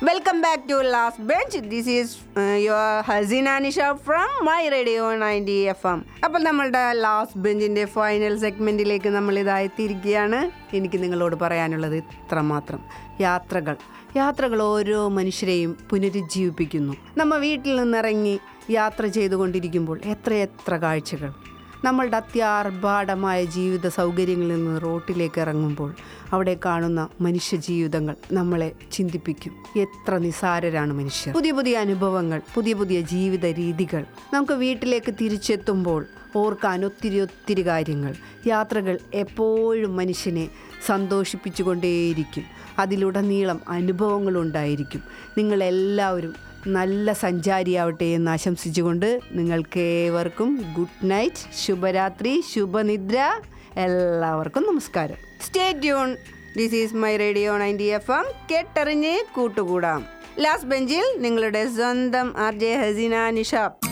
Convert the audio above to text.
welcome back to last bench this is your Haseena Nisha from my radio ninety F M അപ്പോൾ നമ്മളുടെ last ബെഞ്ചിൻ്റെ final സെഗ്മെൻറ്റിലേക്ക് നമ്മൾ ഇതായിത്തിരിക്കുകയാണ് എനിക്ക് നിങ്ങളോട് പറയാനുള്ളത് ഇത്ര മാത്രം യാത്രകൾ യാത്രകൾ ഓരോ മനുഷ്യരെയും പുനരുജ്ജീവിപ്പിക്കുന്നു നമ്മ വീട്ടിൽ നിന്നിറങ്ങി യാത്ര ചെയ്തുകൊണ്ടിരിക്കുമ്പോൾ എത്രയെത്ര കാഴ്ചകൾ നമ്മളുടെ അത്യാർഭാടമായ ജീവിത സൗകര്യങ്ങളിൽ നിന്ന് റോട്ടിലേക്ക് ഇറങ്ങുമ്പോൾ അവിടെ കാണുന്ന മനുഷ്യ ജീവിതങ്ങൾ നമ്മളെ ചിന്തിപ്പിക്കും എത്ര നിസാരരാണ് മനുഷ്യർ പുതിയ പുതിയ അനുഭവങ്ങൾ പുതിയ പുതിയ ജീവിത രീതികൾ നമുക്ക് വീട്ടിലേക്ക് തിരിച്ചെത്തുമ്പോൾ ഓർക്കാൻ ഒത്തിരി ഒത്തിരി കാര്യങ്ങൾ യാത്രകൾ എപ്പോഴും മനുഷ്യനെ സന്തോഷിപ്പിച്ചുകൊണ്ടേയിരിക്കും അതിലുടനീളം അനുഭവങ്ങളുണ്ടായിരിക്കും നിങ്ങളെല്ലാവരും നല്ല സഞ്ചാരിയാവട്ടെ എന്ന് ആശംസിച്ചുകൊണ്ട് നിങ്ങൾക്ക് ഏവർക്കും ഗുഡ് നൈറ്റ് ശുഭരാത്രി ശുഭനിദ്ര എല്ലാവർക്കും നമസ്കാരം stay tune this is my radio ninety F M കേട്ടറിഞ്ഞ് കൂട്ടുകൂടാം ലാസ്റ്റ് ബെഞ്ചിൽ നിങ്ങളുടെ സ്വന്തം ആർ ജെ ഹസീന നിഷാബ്